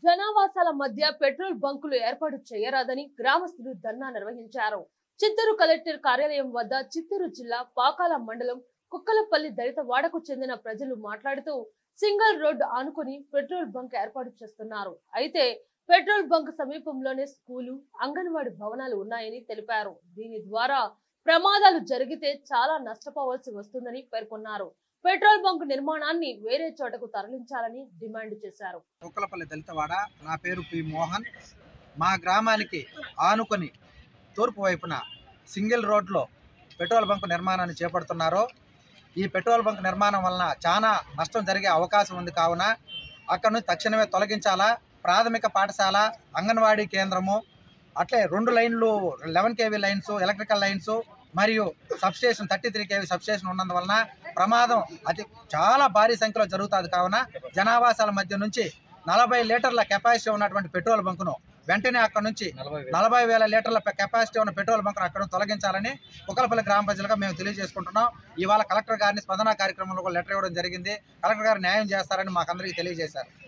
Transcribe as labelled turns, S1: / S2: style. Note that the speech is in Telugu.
S1: జనావాసాల మధ్య పెట్రోల్ బంకులు ఏర్పాటు చేయరాదని గ్రామస్తులు ధర్నా నిర్వహించారు చిత్తూరు కలెక్టర్ కార్యాలయం వద్ద చిత్తూరు జిల్లా పాకాల మండలం కుక్కలపల్లి దళిత వాడకు చెందిన ప్రజలు మాట్లాడుతూ సింగిల్ రోడ్డు ఆనుకుని పెట్రోల్ బంక్ ఏర్పాటు చేస్తున్నారు అయితే పెట్రోల్ బంక్ సమీపంలోనే స్కూలు అంగన్వాడి భవనాలు ఉన్నాయని తెలిపారు దీని ద్వారా ప్రమాదాలు జరిగితే చాలా నష్టపోవాల్సి వస్తుందని పేర్కొన్నారు పెట్రోల్ బంక్ నిర్మాణాన్ని వేరే చోటకు తరలించాలని డిమాండ్ చేశారు
S2: కుక్కలపల్లి దళితవాడ నా పేరు పి మోహన్ మా గ్రామానికి ఆనుకొని తూర్పు వైపున సింగిల్ రోడ్లో పెట్రోల్ బంక్ నిర్మాణాన్ని చేపడుతున్నారు ఈ పెట్రోల్ బంక్ నిర్మాణం వలన చాలా నష్టం జరిగే అవకాశం ఉంది కావున అక్కడ నుంచి తక్షణమే తొలగించాలా ప్రాథమిక పాఠశాల అంగన్వాడీ కేంద్రము అట్లే రెండు లైన్లు eleven KV lines electrical lines మరియు substation thirty three KV substation ఉన్నందువలన ప్రమాదం అతి చాలా భారీ సంఖ్యలో జరుగుతుంది కావున జనావాసాల మధ్య నుంచి నలభై లీటర్ల కెపాసిటీ ఉన్నటువంటి పెట్రోల్ బంకును వెంటనే అక్కడ నుంచి నలభై వేల లీటర్ల పె- కెపాసిటీ ఉన్న పెట్రోల్ బంకును అక్కడ తొలగించాలని కుక్కలపల్లి గ్రామ ప్రజలుగా మేము తెలియజేసుకుంటున్నాం ఇవాళ కలెక్టర్ గారిని స్పందన కార్యక్రమంలో కూడా లెటర్ ఇవ్వడం జరిగింది కలెక్టర్ గారు న్యాయం చేస్తారని మాకందరికీ తెలియజేశారు